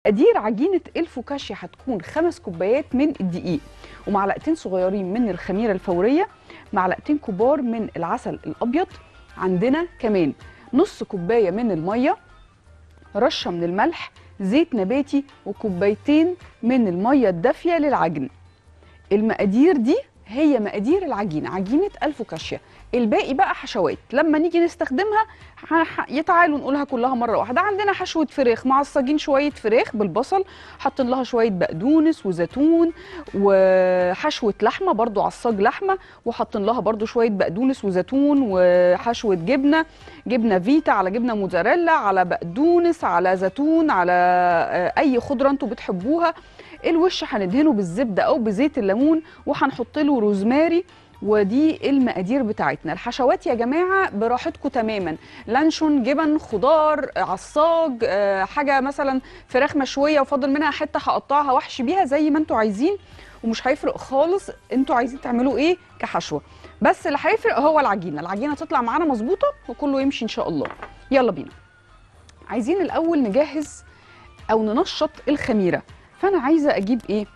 مقادير عجينه الفوكاشيا هتكون خمس كوبايات من الدقيق ومعلقتين صغيرين من الخميره الفوريه معلقتين كبار من العسل الابيض عندنا كمان نص كوبايه من الميه رشه من الملح زيت نباتي وكوبايتين من الميه الدافيه للعجن المقادير دي هي مقادير العجينه عجينه الفوكاشيا الباقي بقى حشوات لما نيجي نستخدمها ح- ح- يتعالوا نقولها كلها مره واحده عندنا حشوه فراخ معصجين شويه فراخ بالبصل حاطين لها شويه بقدونس وزيتون وحشوه لحمه برضو عصاج لحمه وحاطين لها برضو شويه بقدونس وزيتون وحشوه جبنه جبنه فيتا على جبنه موزاريلا على بقدونس على زيتون على آه، اي خضره انتوا بتحبوها الوش هندهنه بالزبده او بزيت الليمون وهنحط له روزماري ودي المقادير بتاعتنا الحشوات يا جماعه براحتكم تماما لانشون جبن خضار عصاج آه، حاجه مثلا فراخ مشويه وفاضل منها حته هقطعها واحشي بيها زي ما انتوا عايزين ومش هيفرق خالص انتوا عايزين تعملوا ايه كحشوه بس اللي هيفرق هو العجينه العجينه تطلع معانا مظبوطه وكله يمشي ان شاء الله يلا بينا عايزين الاول نجهز او ننشط الخميره فانا عايزه اجيب ايه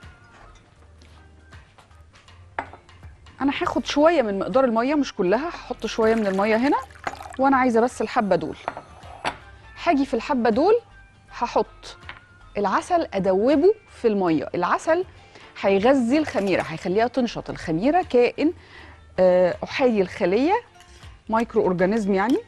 انا هاخد شويه من مقدار الميه مش كلها هحط شويه من الميه هنا وانا عايزه بس الحبه دول هاجي في الحبه دول هحط العسل ادوبه في الميه العسل هيغذي الخميره هيخليها تنشط الخميره كائن آه، احادي الخليه مايكرو اورجانيزم يعني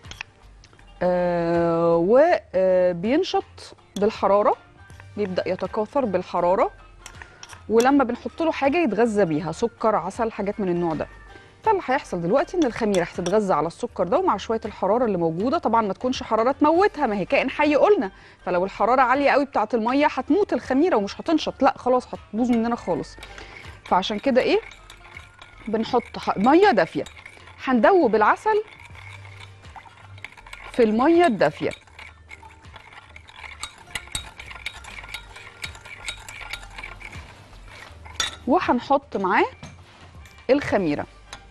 وبينشط بالحراره بيبدا يتكاثر بالحراره ولما بنحط له حاجه يتغذى بيها سكر عسل حاجات من النوع ده فاللي هيحصل دلوقتي ان الخميره هتتغذى على السكر ده ومع شويه الحراره اللي موجوده طبعا ما تكونش حراره تموتها ما هي كائن حي قلنا فلو الحراره عاليه قوي بتاعه الميه هتموت الخميره ومش هتنشط لا خلاص هتبوظ مننا خالص فعشان كده ايه بنحط ح- ميه دافيه هندوب العسل في الميه الدافيه وهنحط معاه الخميره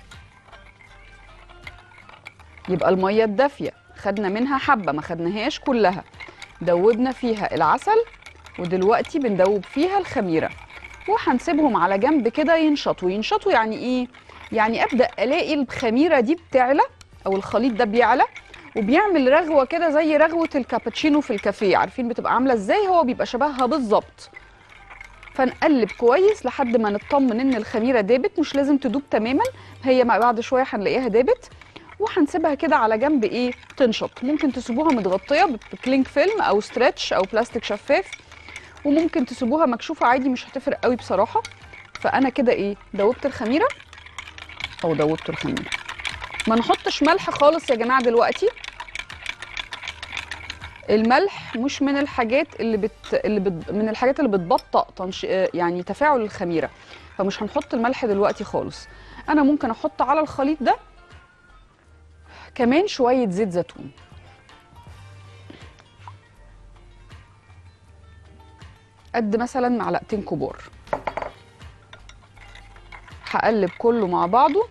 يبقى الميه الدافيه خدنا منها حبه ما خدناهاش كلها دوبنا فيها العسل ودلوقتي بندوب فيها الخميره وهنسيبهم على جنب كده ينشطوا ينشطوا يعني ايه يعني ابدا الاقي الخميره دي بتعلى او الخليط ده بيعلى وبيعمل رغوه كده زي رغوه الكابتشينو في الكافيه عارفين بتبقى عامله ازاي هو بيبقى شبهها بالظبط فنقلب كويس لحد ما نطمن ان الخميره دابت مش لازم تدوب تماما هي مع بعد شويه هنلاقيها دابت وهنسيبها كده على جنب ايه تنشط ممكن تسيبوها متغطيه بكلينج فيلم او ستريتش او بلاستيك شفاف وممكن تسيبوها مكشوفه عادي مش هتفرق قوي بصراحه فانا كده ايه دوبت الخميره او دوبت الخميره ما نحطش ملح خالص يا جماعه دلوقتي الملح مش من الحاجات اللي بت... اللي بت... من الحاجات اللي بتبطئ تنش... آه، يعني تفاعل الخميره فمش هنحط الملح دلوقتي خالص انا ممكن احط على الخليط ده كمان شويه زيت زيتون قد مثلا معلقتين كبار هقلب كله مع بعضه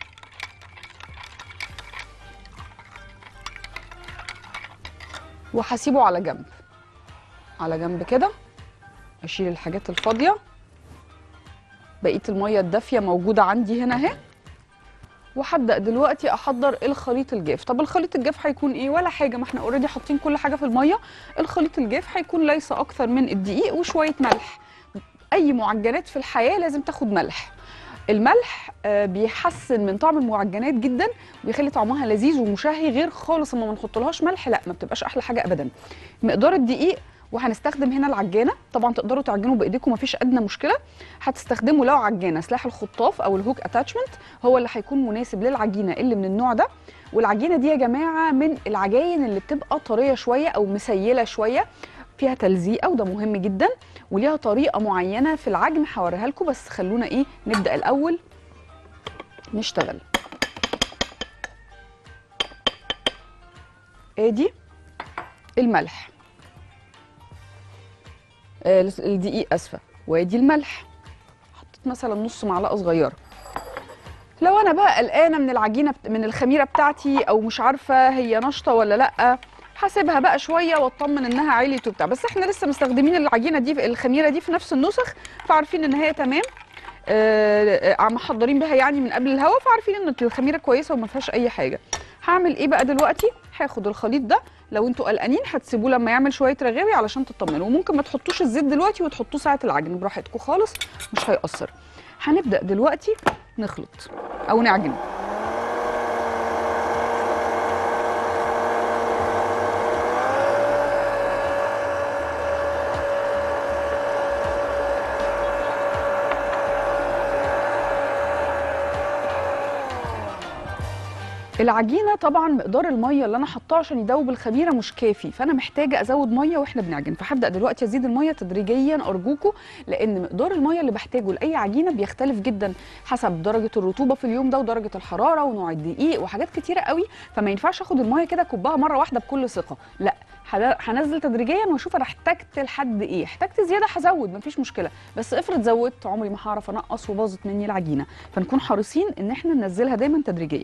وهسيبه على جنب على جنب كده اشيل الحاجات الفاضيه بقيه الميه الدافيه موجوده عندي هنا اهي وهبدا دلوقتي احضر الخليط الجاف طب الخليط الجاف هيكون ايه ولا حاجه ما احنا اوريدي حاطين كل حاجه في الميه الخليط الجاف هيكون ليس اكثر من الدقيق وشويه ملح اي معجنات في الحياه لازم تاخد ملح الملح آه، بيحسن من طعم المعجنات جدا وبيخلي طعمها لذيذ ومشهي غير خالص اما ما نحطلهاش ملح لا ما بتبقاش احلى حاجه ابدا مقدار الدقيق وهنستخدم هنا العجانه طبعا تقدروا تعجنوا بايديكم مفيش ادنى مشكله هتستخدموا لو عجانه سلاح الخطاف او الهوك اتاتشمنت هو اللي هيكون مناسب للعجينه اللي من النوع ده والعجينه دي يا جماعه من العجاين اللي بتبقى طريه شويه او مسيله شويه فيها تلزيقه وده مهم جدا وليها طريقه معينه في العجن هوريها لكم بس خلونا ايه نبدا الاول نشتغل ادي الملح آه، الدقيق اسفه وادي الملح حطيت مثلا نص معلقه صغيره لو انا بقى قلقانه من العجينه بت... من الخميره بتاعتي او مش عارفه هي ناشطه ولا لا هسيبها بقى شويه واطمن انها عليت وبتاع بس احنا لسه مستخدمين العجينه دي الخميره دي في نفس النسخ فعارفين ان هي تمام آه، آه، محضرين بها يعني من قبل الهوا فعارفين ان الخميره كويسه وما فيهاش اي حاجه هعمل ايه بقى دلوقتي هاخد الخليط ده لو انتوا قلقانين هتسيبوه لما يعمل شويه رغاوي علشان تطمنوا وممكن ما تحطوش الزيت دلوقتي وتحطوه ساعه العجن براحتكم خالص مش هيأثر هنبدأ دلوقتي نخلط او نعجن العجينه طبعا مقدار الميه اللي انا حطاه عشان يدوب الخميره مش كافي فانا محتاجه ازود ميه واحنا بنعجن فهبدا دلوقتي ازيد الميه تدريجيا ارجوكم لان مقدار الميه اللي بحتاجه لاي عجينه بيختلف جدا حسب درجه الرطوبه في اليوم ده ودرجه الحراره ونوع الدقيق وحاجات كتيره قوي فما ينفعش اخد الميه كده كوبها مره واحده بكل ثقه لا هل- هنزل تدريجيا واشوف انا احتجت لحد ايه احتجت زياده هزود مفيش مشكله بس افرض زودت عمري ما هعرف انقص وباظت مني العجينه فنكون حريصين ان احنا ننزلها دايما تدريجيا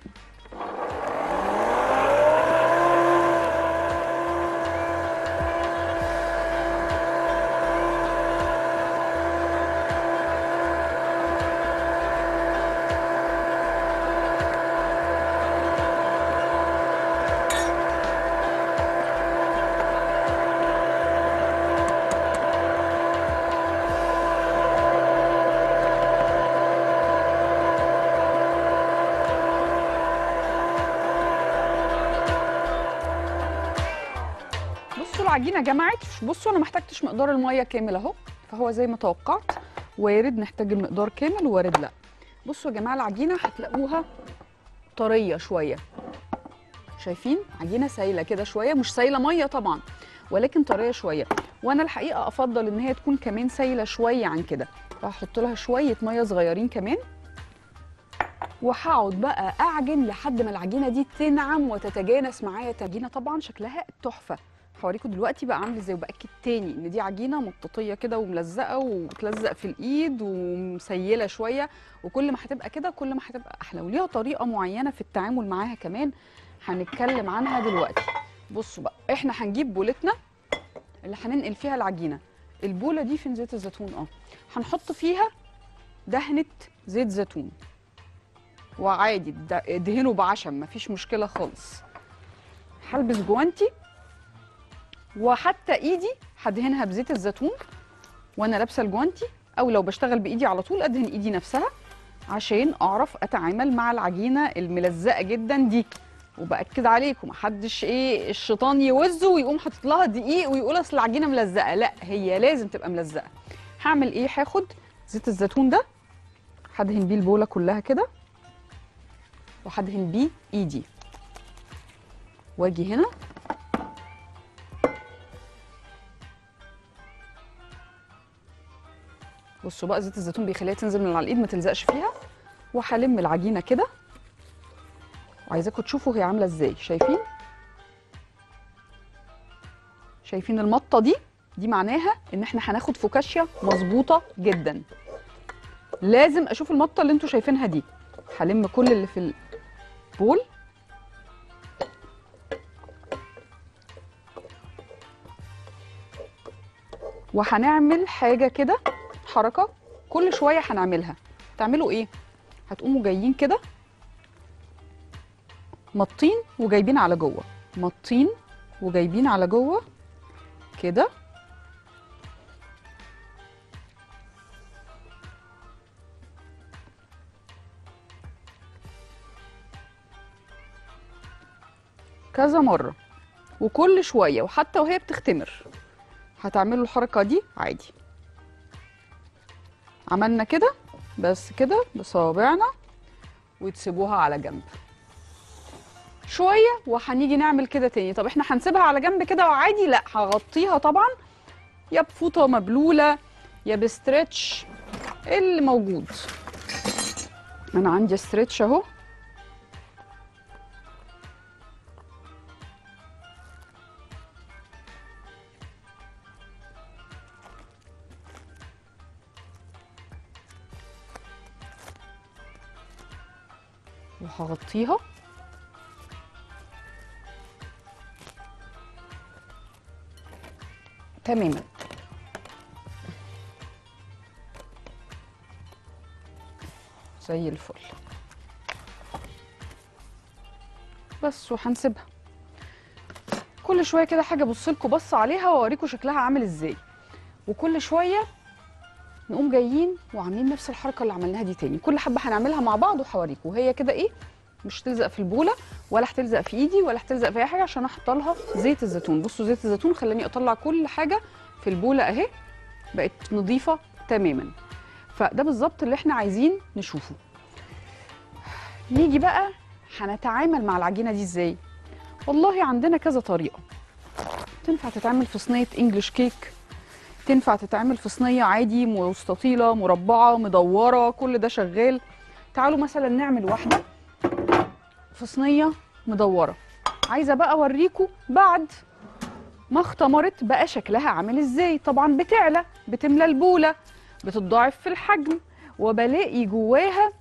بصوا العجينه جمعت بصوا انا ما احتجتش مقدار الميه كامل اهو فهو زي ما توقعت وارد نحتاج المقدار كامل وارد لا بصوا يا جماعه العجينه هتلاقوها طريه شويه شايفين عجينه سايله كده شويه مش سايله ميه طبعا ولكن طريه شويه وانا الحقيقه افضل ان هي تكون كمان سايله شويه عن كده فهحط لها شويه ميه صغيرين كمان وهقعد بقى اعجن لحد ما العجينه دي تنعم وتتجانس معايا عجينه طبعا شكلها تحفه هوريكم دلوقتي بقى عامل ازاي وباكد تاني ان دي عجينه مطاطيه كده وملزقه وبتلزق في الايد ومسيله شويه وكل ما هتبقى كده كل ما هتبقى احلى وليها طريقه معينه في التعامل معاها كمان هنتكلم عنها دلوقتي بصوا بقى احنا هنجيب بولتنا اللي هننقل فيها العجينه البوله دي فين زيت الزيتون اه هنحط فيها دهنه زيت زيتون وعادي د- ادهنه بعشم مفيش مشكله خالص هلبس جوانتي وحتى ايدي هدهنها بزيت الزيتون وانا لابسه الجوانتي او لو بشتغل بايدي على طول ادهن ايدي نفسها عشان اعرف اتعامل مع العجينه الملزقه جدا دي وباكد عليكم محدش ايه الشيطان يوزه ويقوم حاطط لها دقيق ويقول اصل العجينه ملزقه لا هي لازم تبقى ملزقه هعمل ايه هاخد زيت الزيتون ده هدهن بيه البوله كلها كده وهدهن بيه ايدي واجي هنا بصوا بقى زيت الزيتون بيخليها تنزل من على الايد ما تلزقش فيها وهلم العجينه كده وعايزاكم تشوفوا هي عامله ازاي شايفين شايفين المطه دي دي معناها ان احنا هناخد فوكاشيا مظبوطه جدا لازم اشوف المطه اللي انتوا شايفينها دي هلم كل اللي في البول وهنعمل حاجه كده حركه كل شويه هنعملها تعملوا ايه هتقوموا جايين كده مطين وجايبين على جوه مطين وجايبين على جوه كده كذا مره وكل شويه وحتى وهي بتختمر هتعملوا الحركه دي عادي عملنا كده بس كده بصوابعنا وتسيبوها على جنب شويه وهنيجي نعمل كده تاني طب احنا هنسيبها على جنب كده وعادي لا هغطيها طبعا يا بفوطه مبلوله يا بستريتش اللي موجود انا عندي ستريتش اهو وهغطيها تماما زي الفل بس وهنسيبها كل شويه كده حاجه ابص لكم بص عليها واوريكم شكلها عامل ازاي وكل شويه نقوم جايين وعاملين نفس الحركه اللي عملناها دي تاني كل حبه هنعملها مع بعض وهوريكم وهي كده ايه مش تلزق في البوله ولا هتلزق في ايدي ولا هتلزق في اي حاجه عشان احط لها زيت الزيتون بصوا زيت الزيتون خلاني اطلع كل حاجه في البوله اهي بقت نظيفه تماما فده بالظبط اللي احنا عايزين نشوفه نيجي بقى هنتعامل مع العجينه دي ازاي والله عندنا كذا طريقه تنفع تتعمل في صينيه انجلش كيك تنفع تتعمل في صينيه عادي مستطيله مربعه مدوره كل ده شغال تعالوا مثلا نعمل واحده في صينيه مدوره عايزه بقى اوريكم بعد ما اختمرت بقى شكلها عامل ازاي طبعا بتعلى بتملى البوله بتتضاعف في الحجم وبلاقي جواها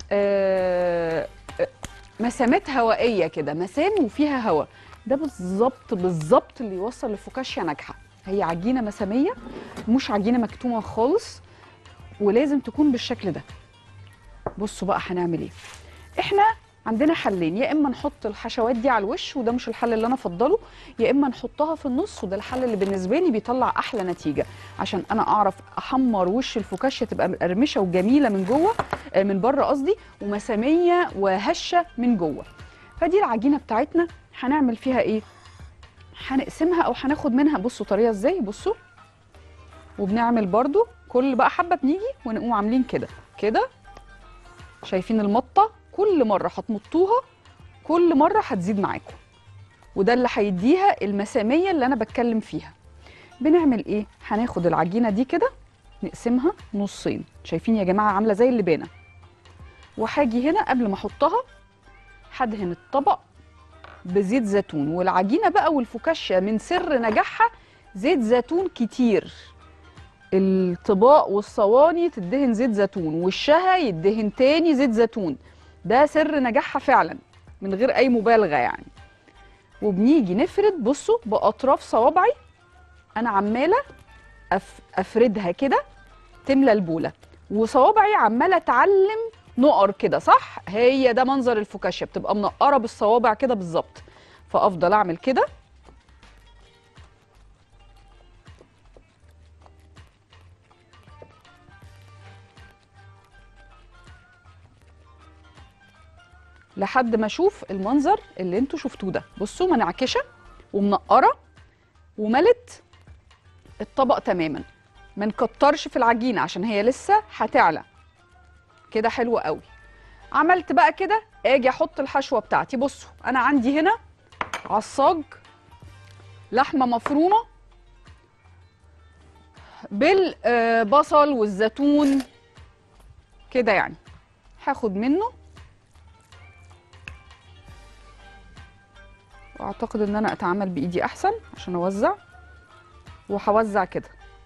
آه، آه، مسامات هوائيه كده مسام وفيها هواء ده بالظبط بالظبط اللي يوصل لفوكاشيا ناجحه هي عجينه مساميه مش عجينه مكتومه خالص ولازم تكون بالشكل ده بصوا بقى هنعمل ايه احنا عندنا حلين يا اما نحط الحشوات دي على الوش وده مش الحل اللي انا افضله يا اما نحطها في النص وده الحل اللي بالنسبه لي بيطلع احلى نتيجه عشان انا اعرف احمر وش الفوكاشيا تبقى مقرمشه وجميله من جوه آه، من بره قصدي ومساميه وهشه من جوه فدي العجينه بتاعتنا هنعمل فيها ايه هنقسمها او هناخد منها بصوا طريقه ازاي بصوا وبنعمل برضو كل بقى حبه بنيجي ونقوم عاملين كده كده شايفين المطه كل مره هتمطوها كل مره هتزيد معاكم وده اللي هيديها المساميه اللي انا بتكلم فيها بنعمل ايه هناخد العجينه دي كده نقسمها نصين شايفين يا جماعه عامله زي اللبانه وهاجي هنا قبل ما احطها هدهن الطبق بزيت زيتون والعجينه بقى والفوكاشيا من سر نجاحها زيت زيتون كتير الطباق والصواني تدهن زيت زيتون والشها يدهن تاني زيت زيتون ده سر نجاحها فعلا من غير اي مبالغه يعني وبنيجي نفرد بصوا باطراف صوابعي انا عماله أف افردها كده تملى البوله وصوابعي عماله اتعلم نقر كده صح هي ده منظر الفوكاشيا بتبقى منقره بالصوابع كده بالظبط فافضل اعمل كده لحد ما اشوف المنظر اللي انتوا شفتوه ده بصوا منعكشه ومنقره وملت الطبق تماما ما نكترش في العجينه عشان هي لسه هتعلى كده حلو قوي عملت بقى كده اجي احط الحشوه بتاعتي بصوا انا عندي هنا عصاج لحمه مفرومه بالبصل والزيتون كده يعني هاخد منه واعتقد ان انا اتعامل بايدي احسن عشان اوزع وهوزع كده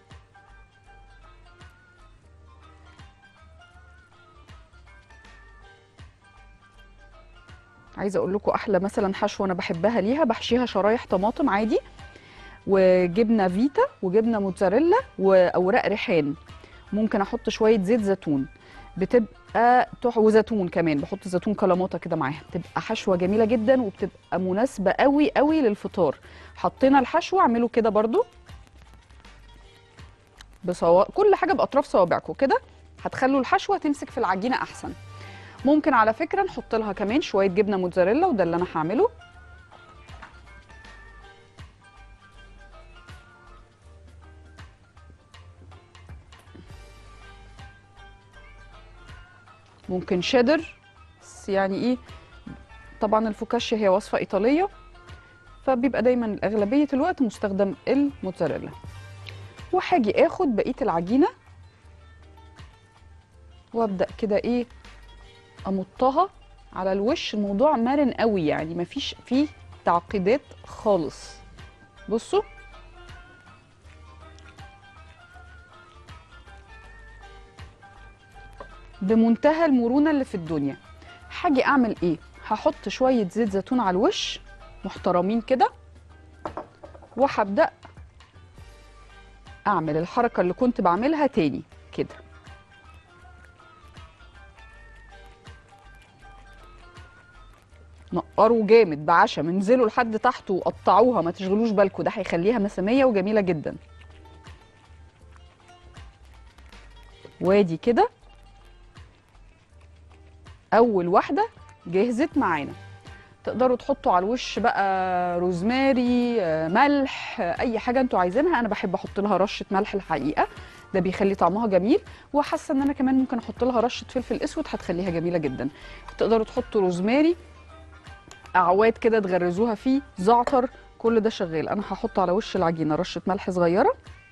عايزه اقول لكم احلى مثلا حشوه انا بحبها ليها بحشيها شرايح طماطم عادي وجبنه فيتا وجبنه موتزاريلا واوراق ريحان ممكن احط شويه زيت زيتون بتبقى تح وزيتون كمان بحط زيتون كلاماتا كده معاها بتبقى حشوه جميله جدا وبتبقى مناسبه قوي قوي للفطار حطينا الحشوه اعملوا كده برضو بصوا كل حاجه باطراف صوابعكم كده هتخلوا الحشوه تمسك في العجينه احسن ممكن على فكره نحط لها كمان شويه جبنه موتزاريلا وده اللي انا هعمله ممكن شيدر بس يعني ايه طبعا الفوكاشيا هي وصفه ايطاليه فبيبقى دايما اغلبيه الوقت مستخدم الموتزاريلا وهاجي اخد بقيه العجينه وابدا كده ايه امطها على الوش الموضوع مرن قوي يعني مفيش فيه تعقيدات خالص بصوا بمنتهى المرونه اللي في الدنيا هاجي اعمل ايه هحط شويه زيت زيتون على الوش محترمين كده وهبدا اعمل الحركه اللي كنت بعملها تاني كده نقروا جامد بعشم انزلوا لحد تحت وقطعوها ما تشغلوش بالكم ده هيخليها مساميه وجميله جدا وادي كده اول واحده جهزت معانا تقدروا تحطوا على الوش بقى روزماري آه، ملح آه، اي حاجه انتوا عايزينها انا بحب احط لها رشه ملح الحقيقه ده بيخلي طعمها جميل وحاسه ان انا كمان ممكن احط لها رشه فلفل اسود هتخليها جميله جدا تقدروا تحطوا روزماري اعواد كده تغرزوها فيه زعتر كل ده شغال انا هحط على وش العجينه رشه ملح صغيره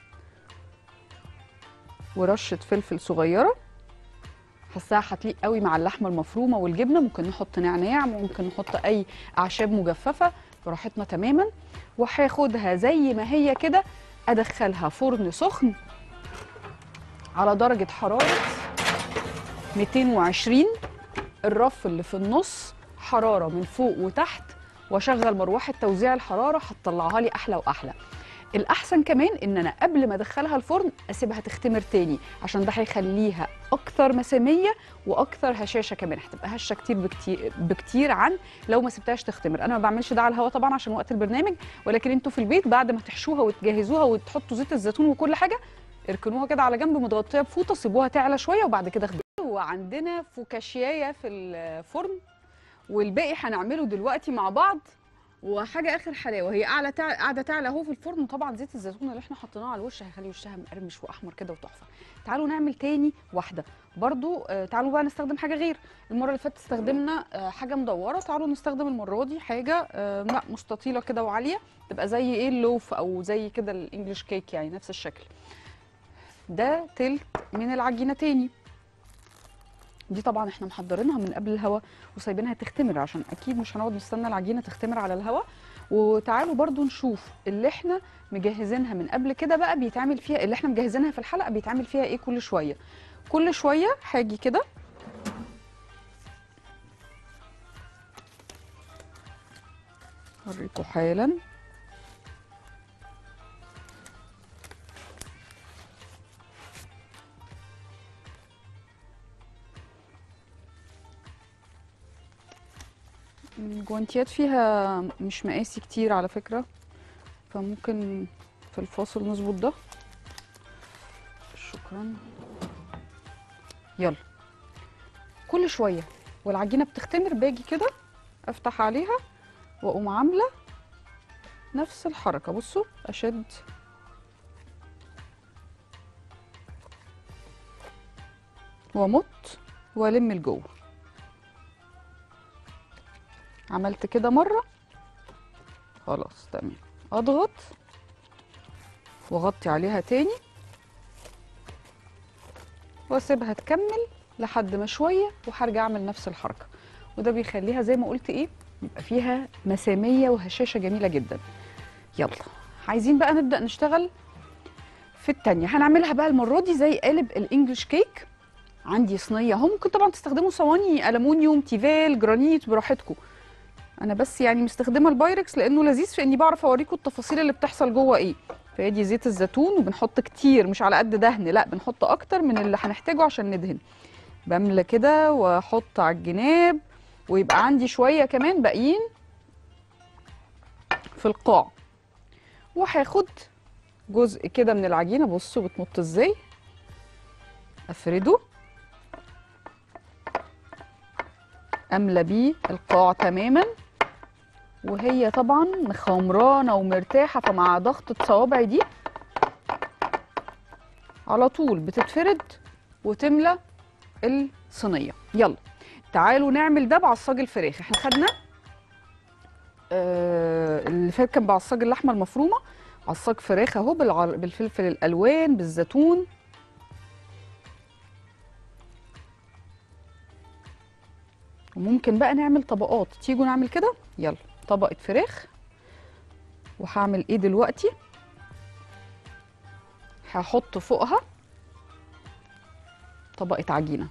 ورشه فلفل صغيره حاساها هتليق قوي مع اللحمه المفرومه والجبنه ممكن نحط نعناع ممكن نحط اي اعشاب مجففه براحتنا تماما وهاخدها زي ما هي كده ادخلها فرن سخن على درجه حراره 220 الرف اللي في النص حراره من فوق وتحت واشغل مروحه توزيع الحراره هتطلعها لي احلى واحلى الاحسن كمان ان انا قبل ما ادخلها الفرن اسيبها تختمر تاني عشان ده هيخليها اكثر مساميه واكثر هشاشه كمان هتبقى هشه كتير بكتير بكتير عن لو ما سبتهاش تختمر انا ما بعملش ده على الهواء طبعا عشان وقت البرنامج ولكن انتوا في البيت بعد ما تحشوها وتجهزوها وتحطوا زيت الزيتون وكل حاجه اركنوها كده على جنب متغطيه بفوطه سيبوها تعلى شويه وبعد كده اخدوها وعندنا فوكاشيايه في الفرن والباقي هنعمله دلوقتي مع بعض وحاجه اخر حلاوه هي قاعده تع... قاعده تعلى اهو في الفرن وطبعا زيت الزيتون اللي احنا حطيناه على الوش هيخلي وشها مقرمش واحمر كده وتحفه تعالوا نعمل تاني واحده برضو آه تعالوا بقى نستخدم حاجه غير المره اللي فاتت استخدمنا آه حاجه مدوره تعالوا نستخدم المره دي حاجه آه لا مستطيله كده وعاليه تبقى زي ايه اللوف او زي كده الانجليش كيك يعني نفس الشكل ده تلت من العجينه تاني دي طبعا احنا محضرينها من قبل الهوا وسايبينها تختمر عشان اكيد مش هنقعد نستنى العجينه تختمر على الهوا وتعالوا برضو نشوف اللي احنا مجهزينها من قبل كده بقى بيتعمل فيها اللي احنا مجهزينها في الحلقه بيتعمل فيها ايه كل شويه كل شويه هاجي كده هوريكم حالا الجوانتيات فيها مش مقاسي كتير على فكرة فممكن في الفاصل نظبط ده شكرا يلا كل شوية والعجينة بتختمر باجي كده افتح عليها واقوم عاملة نفس الحركة بصوا اشد وامط والم لجوه عملت كده مرة خلاص تمام اضغط واغطي عليها تاني واسيبها تكمل لحد ما شوية وهرجع اعمل نفس الحركة وده بيخليها زي ما قلت ايه يبقى فيها مسامية وهشاشة جميلة جدا يلا عايزين بقى نبدأ نشتغل في التانية هنعملها بقى المرة دي زي قالب الانجليش كيك عندي صينية اهو ممكن طبعا تستخدموا صواني ألمونيوم تيفال جرانيت براحتكم انا بس يعني مستخدمه البايركس لانه لذيذ في اني بعرف اوريكم التفاصيل اللي بتحصل جوه ايه فادي زيت الزيتون وبنحط كتير مش على قد دهن لا بنحط اكتر من اللي هنحتاجه عشان ندهن بملى كده واحط على الجناب ويبقى عندي شويه كمان باقيين في القاع وهاخد جزء كده من العجينه بصوا بتمط ازاي افرده املى بيه القاع تماما وهي طبعا مخمرانه ومرتاحه فمع ضغطه صوابعي دي على طول بتتفرد وتملى الصينيه يلا تعالوا نعمل ده بعصاج الفراخ احنا خدنا آه اللي فات كان بعصاج اللحمه المفرومه عصاج فراخ اهو بالع- بالفلفل الالوان بالزيتون وممكن بقى نعمل طبقات تيجوا نعمل كده يلا طبقة فراخ وهعمل ايه دلوقتي هحط فوقها طبقة عجينة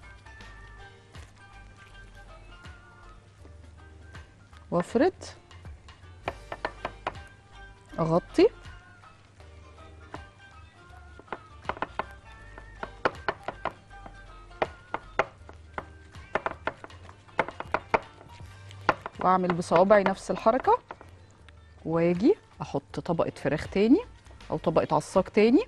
وافرد اغطي واعمل بصوابعي نفس الحركه واجي احط طبقه فراخ تاني او طبقه عصاك تاني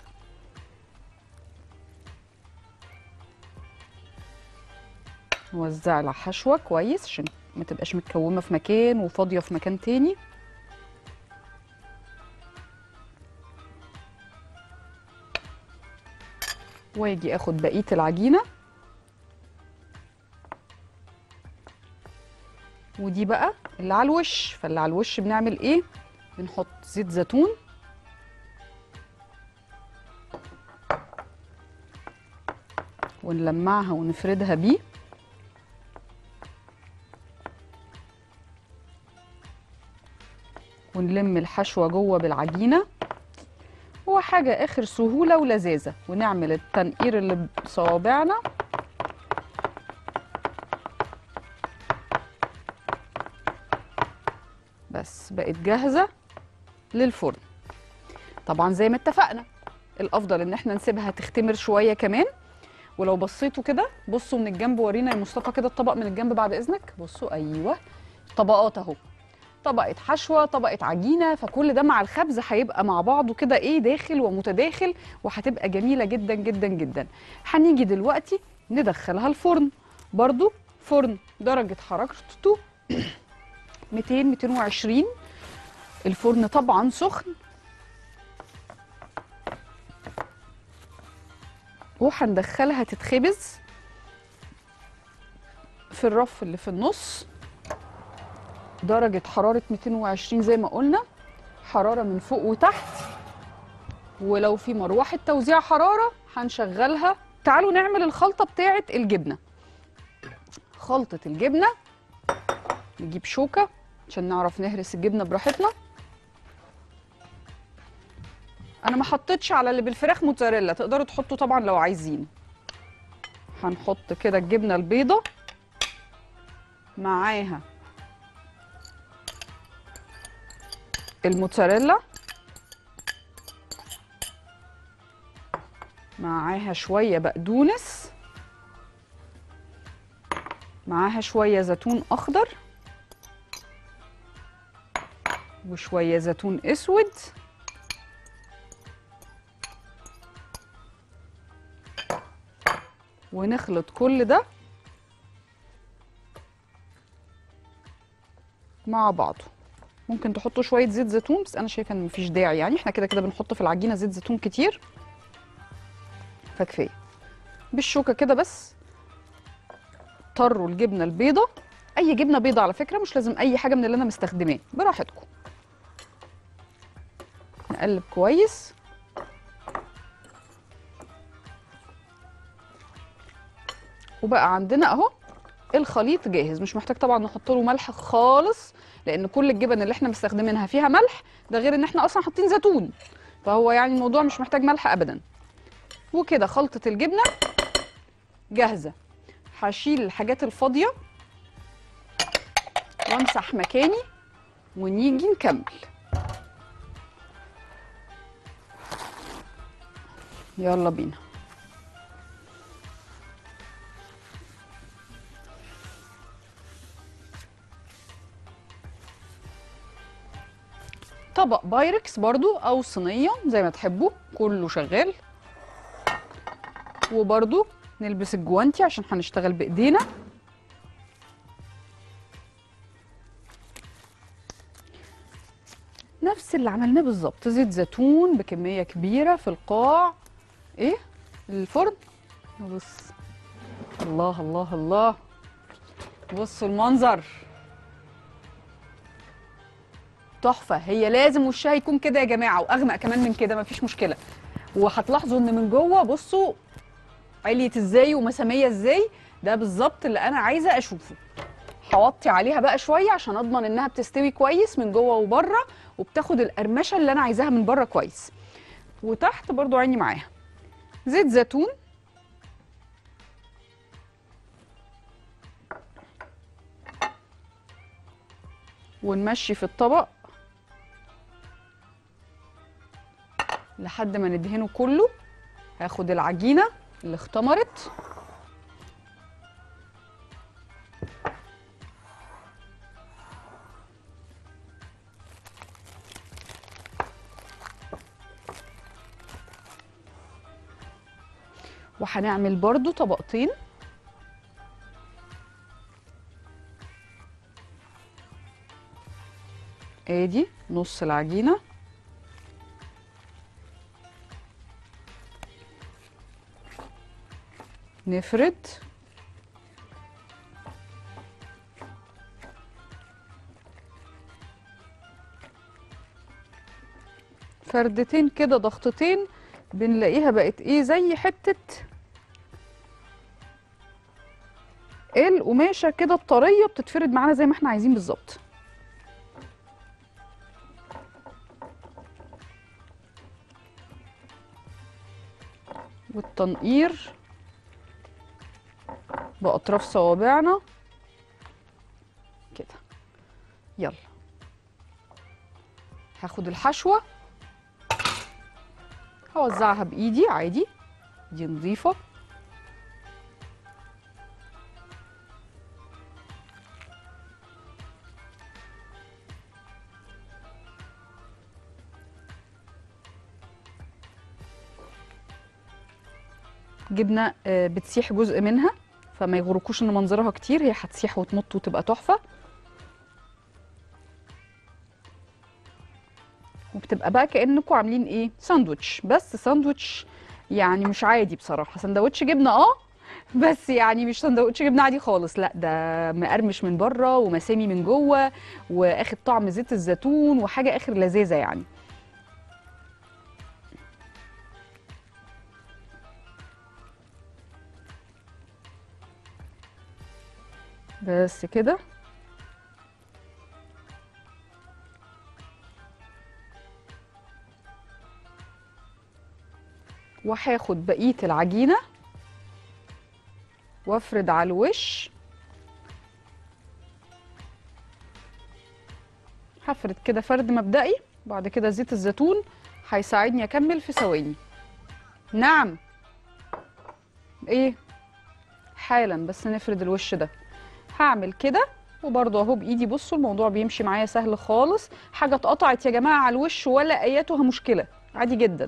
نوزع الحشوه كويس عشان ما تبقاش متكومه في مكان وفاضيه في مكان تاني واجي اخد بقيه العجينه ودي بقى اللي على الوش فاللي على الوش بنعمل ايه بنحط زيت زيتون ونلمعها ونفردها بيه ونلم الحشوة جوه بالعجينة هو حاجة آخر سهولة ولذاذة ونعمل التنقير اللي بصوابعنا بس بقت جاهزة للفرن طبعا زي ما اتفقنا الأفضل إن احنا نسيبها تختمر شوية كمان ولو بصيتوا كده بصوا من الجنب ورينا يا مصطفى كده الطبق من الجنب بعد إذنك بصوا أيوه طبقات أهو طبقة حشوة طبقة عجينة فكل ده مع الخبز هيبقى مع بعضه كده ايه داخل ومتداخل وهتبقى جميلة جدا جدا جدا هنيجي دلوقتي ندخلها الفرن برضو فرن درجة حرارته 200 220 الفرن طبعا سخن وهندخلها تتخبز في الرف اللي في النص درجة حرارة 220 زي ما قلنا حرارة من فوق وتحت ولو في مروحة توزيع حرارة هنشغلها تعالوا نعمل الخلطة بتاعة الجبنة خلطة الجبنة نجيب شوكة عشان نعرف نهرس الجبنة براحتنا أنا ما حطيتش على اللي بالفراخ موتزاريلا تقدروا تحطوا طبعا لو عايزين هنحط كده الجبنة البيضة معاها الموتزاريلا معاها شوية بقدونس معاها شوية زيتون أخضر وشوية زيتون أسود ونخلط كل ده مع بعضه ممكن تحطوا شويه زيت زيتون بس انا شايفه ان مفيش داعي يعني احنا كده كده بنحط في العجينه زيت زيتون كتير فكفايه بالشوكه كده بس طروا الجبنه البيضه اي جبنه بيضه على فكره مش لازم اي حاجه من اللي انا مستخدماه براحتكم نقلب كويس وبقى عندنا اهو الخليط جاهز مش محتاج طبعا نحط له ملح خالص لان كل الجبن اللي احنا مستخدمينها فيها ملح ده غير ان احنا اصلا حاطين زيتون فهو يعني الموضوع مش محتاج ملح ابدا وكده خلطه الجبنه جاهزه هشيل الحاجات الفاضيه وامسح مكاني ونيجي نكمل يلا بينا طبق بايركس برضو او صينيه زي ما تحبوا كله شغال وبرضو نلبس الجوانتي عشان هنشتغل بايدينا نفس اللي عملناه بالظبط زيت زيتون بكميه كبيره في القاع ايه الفرن بص الله الله الله بصوا المنظر تحفه هي لازم وشها يكون كده يا جماعه واغمق كمان من كده مفيش مشكله وهتلاحظوا ان من جوه بصوا عليت ازاي ومساميه ازاي ده بالظبط اللي انا عايزه اشوفه هوطي عليها بقى شويه عشان اضمن انها بتستوي كويس من جوه وبره وبتاخد القرمشه اللي انا عايزاها من بره كويس وتحت برضو عيني معاها زيت زيتون ونمشي في الطبق لحد ما ندهنه كله هاخد العجينه اللي اختمرت وهنعمل برضو طبقتين ادي نص العجينه نفرد فردتين كده ضغطتين بنلاقيها بقت ايه زي حته القماشه كده الطريه بتتفرد معانا زي ما احنا عايزين بالظبط والتنقير بأطراف صوابعنا كده يلا هاخد الحشوة هوزعها بإيدي عادي دي نظيفة جبنة آه، بتسيح جزء منها فما يغركوش ان منظرها كتير هي هتسيح وتمط وتبقى تحفه وبتبقى بقى كانكم عاملين ايه ساندوتش بس ساندوتش يعني مش عادي بصراحه سندوتش جبنه اه بس يعني مش سندوتش جبنه عادي خالص لا ده مقرمش من بره ومسامي من جوه واخد طعم زيت الزيتون وحاجه اخر لذيذه يعني بس كده وهاخد بقيه العجينه وافرد على الوش هفرد كده فرد مبدئي بعد كده زيت الزيتون هيساعدني اكمل في ثواني نعم ايه حالا بس نفرد الوش ده هعمل كده وبرضه اهو بايدي بصوا الموضوع بيمشي معايا سهل خالص حاجه اتقطعت يا جماعه على الوش ولا اياتها مشكله عادي جدا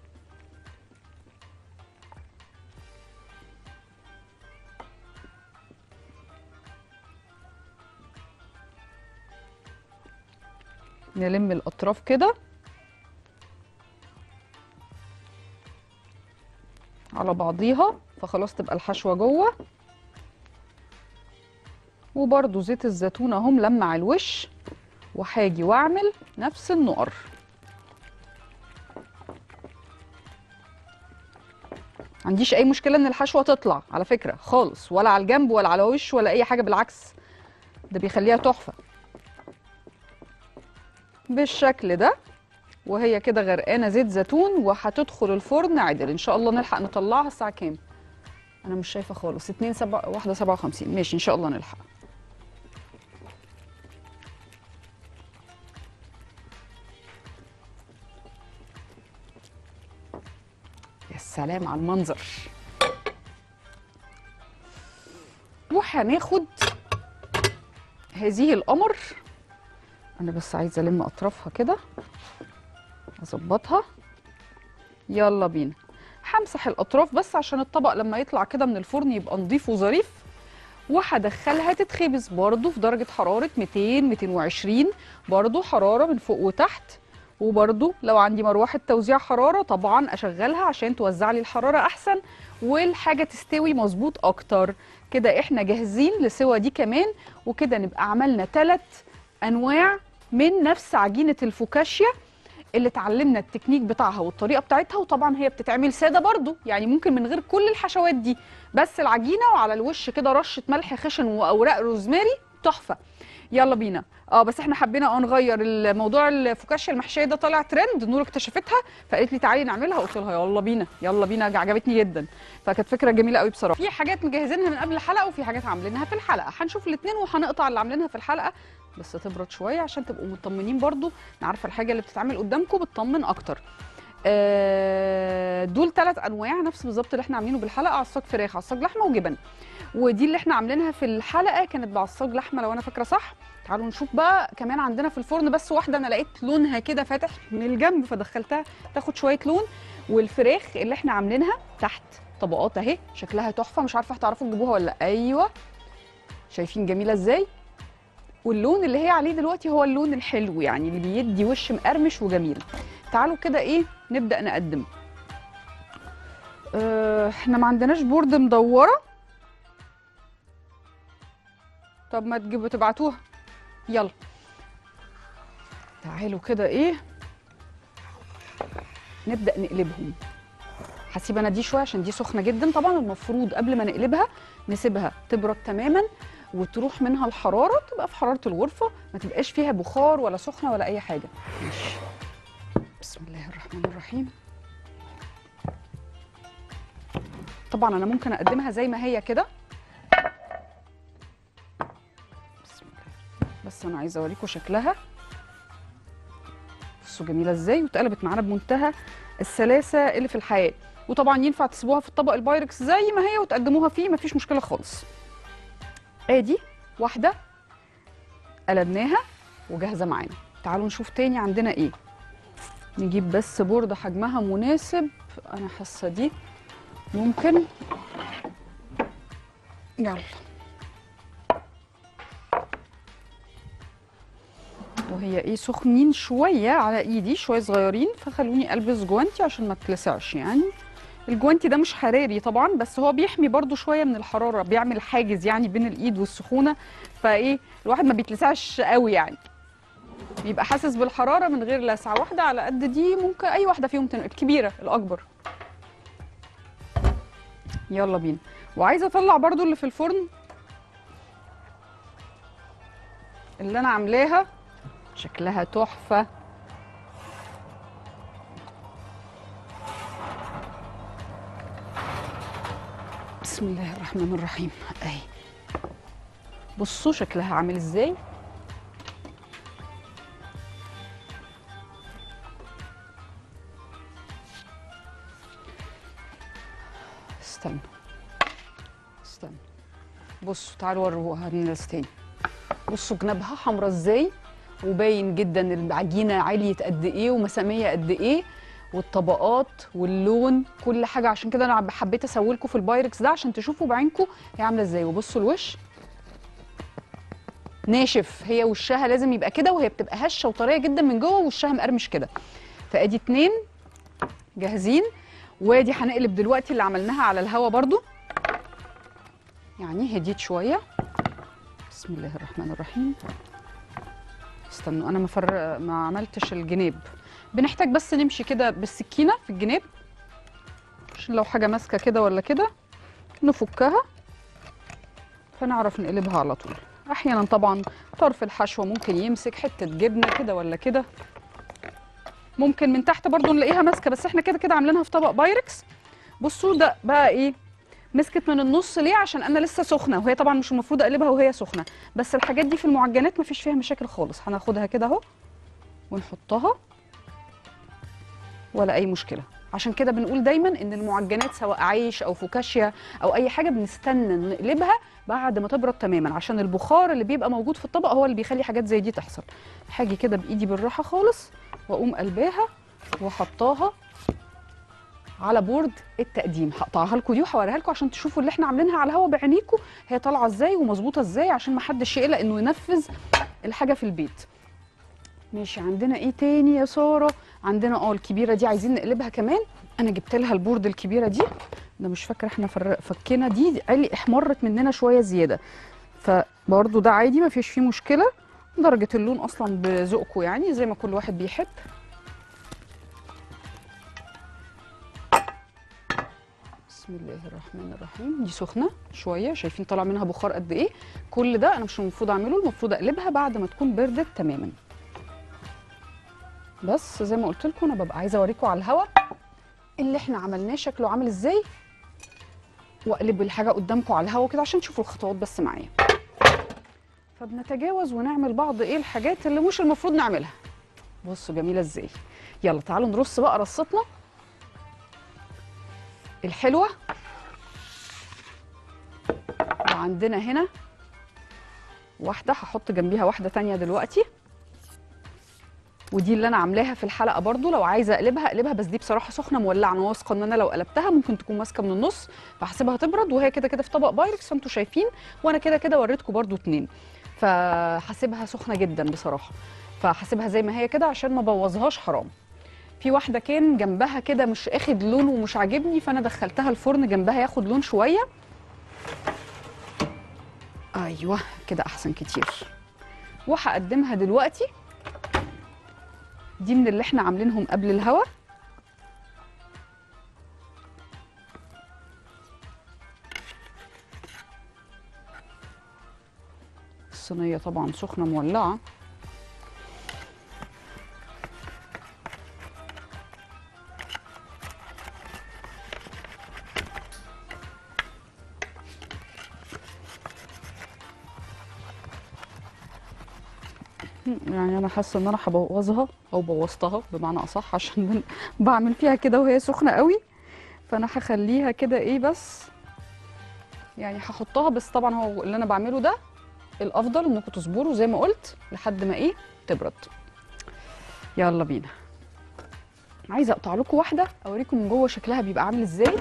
نلم الاطراف كده على بعضيها فخلاص تبقى الحشوه جوه وبرده زيت الزيتون اهو ملمع الوش وهاجي واعمل نفس النقر عنديش اي مشكله ان الحشوه تطلع على فكره خالص ولا على الجنب ولا على وش ولا اي حاجه بالعكس ده بيخليها تحفه بالشكل ده وهي كده غرقانه زيت زيتون وهتدخل الفرن عدل ان شاء الله نلحق نطلعها الساعه كام انا مش شايفه خالص 2 7 واحده 57 ماشي ان شاء الله نلحق يا سلام على المنظر وهناخد هذه القمر انا بس عايزه الم اطرافها كده اظبطها يلا بينا همسح الاطراف بس عشان الطبق لما يطلع كده من الفرن يبقى نظيف وظريف وهدخلها تتخبز برضو في درجه حراره 200 220 برضو حراره من فوق وتحت وبرضو لو عندي مروحه توزيع حراره طبعا اشغلها عشان توزع لي الحراره احسن والحاجه تستوي مظبوط اكتر كده احنا جاهزين لسوا دي كمان وكده نبقى عملنا ثلاث انواع من نفس عجينه الفوكاشيا اللي اتعلمنا التكنيك بتاعها والطريقه بتاعتها وطبعا هي بتتعمل ساده برضو يعني ممكن من غير كل الحشوات دي بس العجينه وعلى الوش كده رشه ملح خشن واوراق روزماري تحفه يلا بينا اه بس احنا حبينا اه نغير الموضوع الفوكاشيا المحشيه ده طالع ترند نور اكتشفتها فقالت لي تعالي نعملها قلت لها يلا بينا يلا بينا عجبتني جدا فكانت فكره جميله قوي بصراحه في حاجات مجهزينها من قبل الحلقه وفي حاجات عاملينها في الحلقه هنشوف الاثنين وهنقطع اللي عاملينها في الحلقه بس تبرد شويه عشان تبقوا مطمنين برضو عارفه الحاجه اللي بتتعمل قدامكم بتطمن اكتر آه، دول ثلاث انواع نفس بالظبط اللي احنا عاملينه بالحلقه عصاج فراخ عصاج لحمه وجبن ودي اللي احنا عاملينها في الحلقه كانت بعصاج لحمه لو انا فاكره صح تعالوا نشوف بقى كمان عندنا في الفرن بس واحده انا لقيت لونها كده فاتح من الجنب فدخلتها تاخد شويه لون والفراخ اللي احنا عاملينها تحت طبقات اهي شكلها تحفه مش عارفه هتعرفوا تجيبوها ولا لأ. ايوه شايفين جميله ازاي واللون اللي هي عليه دلوقتي هو اللون الحلو يعني اللي بيدي وش مقرمش وجميل تعالوا كده ايه نبدا نقدم اه احنا ما عندناش بورد مدوره طب ما تجيبوا تبعتوها يلا تعالوا كده ايه نبدا نقلبهم هسيب انا دي شويه عشان دي سخنه جدا طبعا المفروض قبل ما نقلبها نسيبها تبرد تماما وتروح منها الحراره تبقى في حراره الغرفه ما تبقاش فيها بخار ولا سخنه ولا اي حاجه ماشي بسم الله الرحمن الرحيم طبعا انا ممكن اقدمها زي ما هي كده بسم الله بس انا عايزه اوريكم شكلها بصوا جميله ازاي واتقلبت معانا بمنتهى السلاسه اللي في الحياه وطبعا ينفع تسيبوها في الطبق البايركس زي ما هي وتقدموها فيه مفيش مشكله خالص ادي واحده قلبناها وجاهزه معانا تعالوا نشوف تاني عندنا ايه نجيب بس بوردة حجمها مناسب انا حاسه دي ممكن يلا وهي ايه سخنين شويه على ايدي شويه صغيرين فخلوني البس جوانتي عشان ما تلسعش يعني الجوانتي ده مش حراري طبعا بس هو بيحمي برضو شويه من الحراره بيعمل حاجز يعني بين الايد والسخونه فايه الواحد ما بيتلسعش قوي يعني بيبقى حاسس بالحراره من غير لسعه واحده على قد دي ممكن اي واحده فيهم تن... الكبيره الاكبر يلا بينا وعايزه اطلع برضو اللي في الفرن اللي انا عاملاها شكلها تحفه بسم الله الرحمن الرحيم اهي بصوا شكلها عامل ازاي استنوا استنوا بصوا تعالوا وروها للناس تاني بصوا جنابها حمرا ازاي وباين جدا العجينه عاليه قد ايه ومساميه قد ايه والطبقات واللون كل حاجه عشان كده انا حبيت اسوي في البايركس ده عشان تشوفوا بعينكم هي عامله ازاي وبصوا الوش ناشف هي وشها لازم يبقى كده وهي بتبقى هشه وطريه جدا من جوه ووشها مقرمش كده فادي اتنين جاهزين وادي هنقلب دلوقتي اللي عملناها على الهوا برضو يعني هديت شويه بسم الله الرحمن الرحيم استنوا انا ما فر... ما عملتش الجناب بنحتاج بس نمشي كده بالسكينه في الجناب عشان لو حاجه ماسكه كده ولا كده نفكها فنعرف نقلبها على طول احيانا طبعا طرف الحشوه ممكن يمسك حته جبنه كده ولا كده ممكن من تحت برضو نلاقيها ماسكه بس احنا كده كده عاملينها في طبق بايركس بصوا ده بقى ايه مسكت من النص ليه عشان انا لسه سخنه وهي طبعا مش المفروض اقلبها وهي سخنه بس الحاجات دي في المعجنات مفيش فيها مشاكل خالص هناخدها كده اهو ونحطها ولا اي مشكله عشان كده بنقول دايما ان المعجنات سواء عيش او فوكاشيا او اي حاجه بنستنى نقلبها بعد ما تبرد تماما عشان البخار اللي بيبقى موجود في الطبق هو اللي بيخلي حاجات زي دي تحصل هاجي كده بايدي بالراحه خالص واقوم قلباها وحطاها على بورد التقديم هقطعها لكم دي وهوريها لكم عشان تشوفوا اللي احنا عاملينها على الهوا بعينيكم هي طالعه ازاي ومظبوطه ازاي عشان ما حدش يقلق انه ينفذ الحاجه في البيت ماشي عندنا ايه تاني يا ساره عندنا اه الكبيره دي عايزين نقلبها كمان انا جبت لها البورد الكبيره دي ده مش فاكره احنا فر... فكينا دي علي احمرت مننا شويه زياده فبرضه ده عادي ما فيش فيه مشكله درجه اللون اصلا بذوقكم يعني زي ما كل واحد بيحب بسم الله الرحمن الرحيم دي سخنه شويه شايفين طالع منها بخار قد ايه كل ده انا مش المفروض اعمله المفروض اقلبها بعد ما تكون بردت تماما بس زي ما قلت لكم انا ببقى عايزه اوريكم على الهوا اللي احنا عملناه شكله عامل ازاي واقلب الحاجه قدامكم على الهوا كده عشان تشوفوا الخطوات بس معايا فبنتجاوز ونعمل بعض ايه الحاجات اللي مش المفروض نعملها بصوا جميله ازاي يلا تعالوا نرص بقى رصتنا الحلوه وعندنا هنا واحده هحط جنبيها واحده تانية دلوقتي ودي اللي انا عاملاها في الحلقه برضو لو عايزه اقلبها اقلبها بس دي بصراحه سخنه مولعه انا واثقه ان انا لو قلبتها ممكن تكون ماسكه من النص فهسيبها تبرد وهي كده كده في طبق بايركس فانتوا شايفين وانا كده كده وريتكم برضو اتنين فهسيبها سخنه جدا بصراحه فهسيبها زي ما هي كده عشان ما بوظهاش حرام في واحده كان جنبها كده مش اخد لون ومش عاجبني فانا دخلتها الفرن جنبها ياخد لون شويه ايوه كده احسن كتير وهقدمها دلوقتي دي من اللي احنا عاملينهم قبل الهوا الصينيه طبعا سخنه مولعه يعني انا حاسه ان انا هبوظها او بوظتها بمعنى اصح عشان من- بعمل فيها كده وهي سخنه قوي فانا هخليها كده ايه بس يعني هحطها بس طبعا هو اللي انا بعمله ده الافضل انكم تصبروا زي ما قلت لحد ما ايه تبرد يلا بينا عايزه اقطع لكم واحده اوريكم من جوه شكلها بيبقى عامل ازاي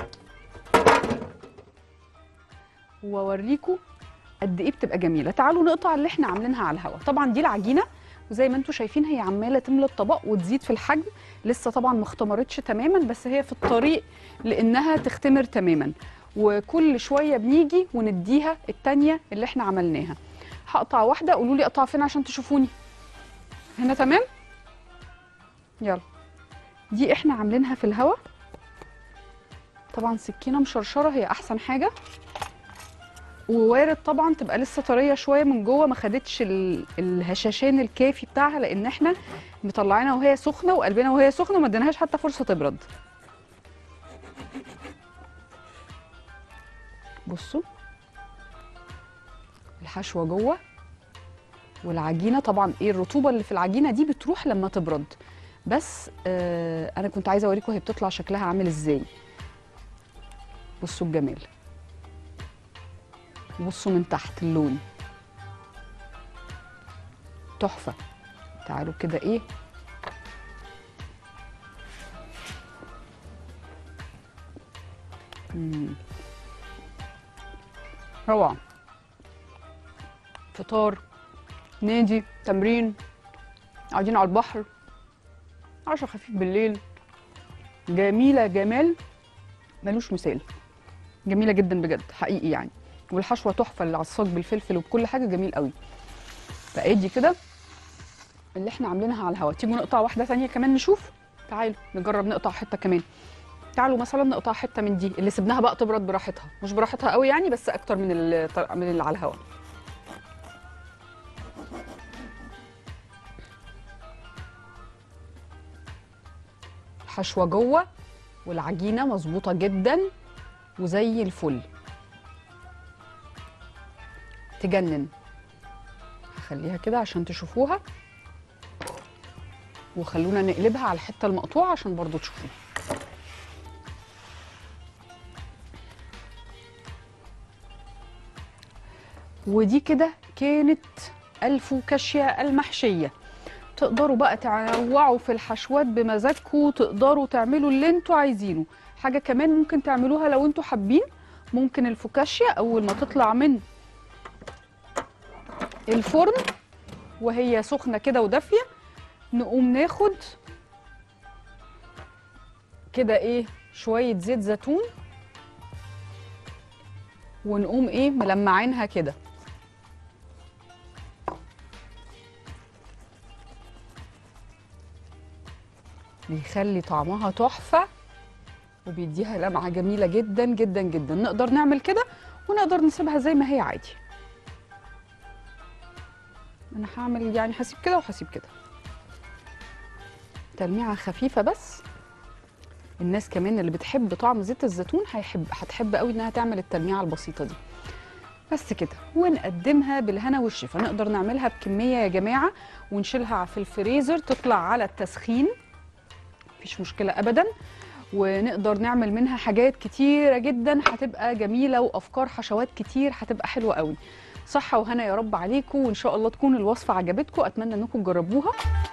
واوريكم قد ايه بتبقى جميله تعالوا نقطع اللي احنا عاملينها على الهواء طبعا دي العجينه وزي ما انتم شايفين هي عماله تملى الطبق وتزيد في الحجم لسه طبعا ما اختمرتش تماما بس هي في الطريق لانها تختمر تماما وكل شويه بنيجي ونديها التانيه اللي احنا عملناها هقطع واحده قولوا لي اقطع فين عشان تشوفوني هنا تمام يلا دي احنا عاملينها في الهواء طبعا سكينه مشرشره هي احسن حاجه ووارد طبعا تبقى لسه طريه شويه من جوه ما خدتش ال- الهشاشان الكافي بتاعها لان احنا مطلعينها وهي سخنه وقلبنا وهي سخنه وما اديناهاش حتى فرصه تبرد بصوا الحشوه جوه والعجينه طبعا ايه الرطوبه اللي في العجينه دي بتروح لما تبرد بس آه انا كنت عايزه اوريكم هي بتطلع شكلها عامل ازاي بصوا الجمال بصوا من تحت اللون تحفة تعالوا كده ايه مم. روعة فطار نادي تمرين قاعدين على البحر عشاء خفيف بالليل جميلة جمال ملوش مثال جميلة جدا بجد حقيقي يعني والحشوه تحفه العصاج بالفلفل وبكل حاجه جميل قوي فادي كده اللي احنا عاملينها على الهواء تيجوا نقطع واحده ثانيه كمان نشوف تعالوا نجرب نقطع حته كمان تعالوا مثلا نقطع حته من دي اللي سيبناها بقى تبرد براحتها مش براحتها قوي يعني بس اكتر من اللي من اللي على الهواء الحشوه جوه والعجينه مظبوطه جدا وزي الفل تجنن هخليها كده عشان تشوفوها وخلونا نقلبها على الحته المقطوعه عشان برضو تشوفوها ودي كده كانت الفوكاشيا المحشيه تقدروا بقى تنوعوا في الحشوات بمزاجكم تقدروا تعملوا اللي انتوا عايزينه حاجه كمان ممكن تعملوها لو انتوا حابين ممكن الفوكاشيا اول ما تطلع من الفرن وهي سخنه كده ودافيه نقوم ناخد كده ايه شويه زيت زيتون ونقوم ايه ملمعينها كده بيخلي طعمها تحفه وبيديها لمعه جميله جدا جدا جدا نقدر نعمل كده ونقدر نسيبها زي ما هي عادي انا هعمل يعني هسيب كده وهسيب كده تلميعه خفيفه بس الناس كمان اللي بتحب طعم زيت الزيتون هيحب هتحب قوي انها تعمل التلميعه البسيطه دي بس كده ونقدمها بالهنا والشفا نقدر نعملها بكميه يا جماعه ونشيلها في الفريزر تطلع على التسخين مفيش مشكله ابدا ونقدر نعمل منها حاجات كتيره جدا هتبقى جميله وافكار حشوات كتير هتبقى حلوه قوي صحه وهنا يا رب عليكم وان شاء الله تكون الوصفه عجبتكم اتمنى انكم تجربوها